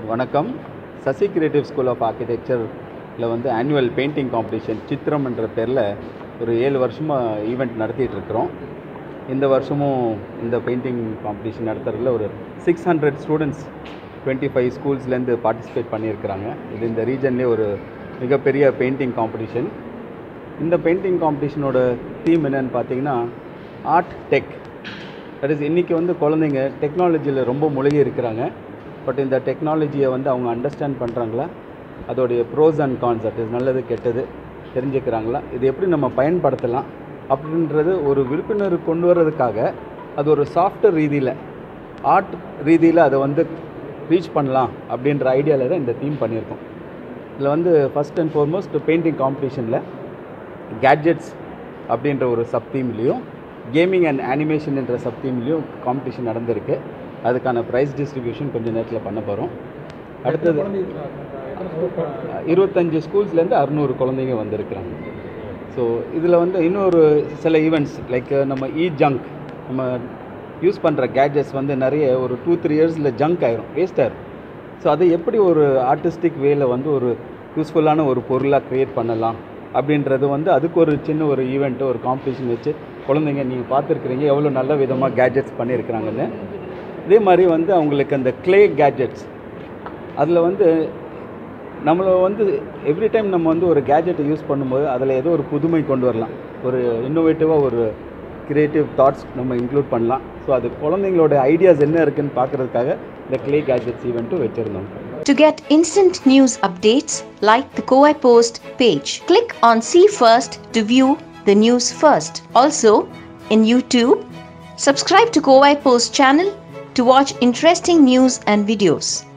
வணக்கம் Sasi creative school of ஆர்கிடெக்சரில் வந்து ஆனுவல் பெயிண்டிங் காம்படிஷன் சித்திரம் என்ற பேரில் ஒரு ஏழு வருஷமாக ஈவெண்ட் நடத்திட்டு இருக்கிறோம் இந்த வருஷமும் இந்த பெயிண்டிங் காம்படிஷன் நடத்துறதுல ஒரு six hundred students twenty five ஸ்கூல்ஸ்லேருந்து பார்ட்டிசிபேட் பண்ணியிருக்கிறாங்க இது இந்த ரீஜன்லேயே ஒரு மிகப்பெரிய பெயிண்டிங் காம்படிஷன் இந்த பெயிண்டிங் காம்படிஷனோட தீம் என்னன்னு பார்த்தீங்கன்னா ஆர்ட் டெக் தட் இஸ் இன்றைக்கி வந்து குழந்தைங்க டெக்னாலஜியில் ரொம்ப மூழ்கி இருக்கிறாங்க பட் இந்த டெக்னாலஜியை வந்து அவங்க அண்டர்ஸ்டாண்ட் பண்ணுறாங்களா அதோடைய pros and cons that is நல்லது கெட்டது தெரிஞ்சுக்கிறாங்களா இது எப்படி நம்ம பயன்படுத்தலாம் அப்படின்றது ஒரு விழிப்புணர்வு கொண்டு வர்றதுக்காக அது ஒரு சாஃப்ட்வேர் ரீதியில் ஆர்ட் ரீதியில் அதை வந்து ரீச் பண்ணலாம் அப்படின்ற ஐடியாவில் தான் இந்த தீம் பண்ணியிருக்கோம் இதில் வந்து ஃபஸ்ட் அண்ட் ஃபார்மோஸ்ட் பெயிண்டிங் காம்படிஷனில் கேட்ஜெட்ஸ் அப்படின்ற ஒரு சப் தீம்லேயும் கேமிங் அண்ட் அனிமேஷன் என்ற சப் தீம்லேயும் காம்படிஷன் நடந்திருக்கு அதுக்கான ப்ரைஸ் டிஸ்ட்ரிபியூஷன் கொஞ்சம் நேரத்தில் பண்ண போகிறோம் அடுத்தது இருபத்தஞ்சு ஸ்கூல்ஸ்லேருந்து அறுநூறு குழந்தைங்க வந்திருக்கிறாங்க ஸோ இதில் வந்து இன்னொரு சில ஈவெண்ட்ஸ் லைக் நம்ம இ ஜங்க் நம்ம யூஸ் பண்ணுற கேட்ஜெட்ஸ் வந்து நிறைய ஒரு டூ த்ரீ இயர்ஸில் ஜங்க் ஆயிரும் வேஸ்ட் ஆயிரும் ஸோ அதை எப்படி ஒரு ஆர்டிஸ்டிக் வேல வந்து ஒரு யூஸ்ஃபுல்லான ஒரு பொருளாக க்ரியேட் பண்ணலாம் அப்படின்றது வந்து அதுக்கு ஒரு சின்ன ஒரு ஈவெண்ட்டு ஒரு காம்படிஷன் வச்சு குழந்தைங்க நீங்கள் பார்த்துருக்குறீங்க எவ்வளோ நல்ல விதமாக கேட்ஜெட்ஸ் பண்ணியிருக்கிறாங்கன்னு இதே மாதிரி வந்து அவங்களுக்கு அந்த க்ளே கேட்ஜெட்ஸ் அதில் வந்து நம்மளை வந்து எவ்ரி டைம் நம்ம வந்து ஒரு கேஜெட்டை யூஸ் பண்ணும்போது அதில் ஏதோ ஒரு புதுமை கொண்டு வரலாம் ஒரு இன்னோவேட்டிவாக ஒரு கிரியேட்டிவ் தாட்ஸ் நம்ம இன்க்ளூட் பண்ணலாம் ஸோ அது குழந்தைங்களோட ஐடியாஸ் என்ன இருக்குன்னு பார்க்குறதுக்காக இந்த க்ளே கேஜெட்ஸ் ஈவெண்ட்டும் வச்சுருந்தோம் To get instant news updates, like the Kowai Post page. Click on See First to view the news first. Also, in YouTube, subscribe to Kowai Post channel to watch interesting news and videos.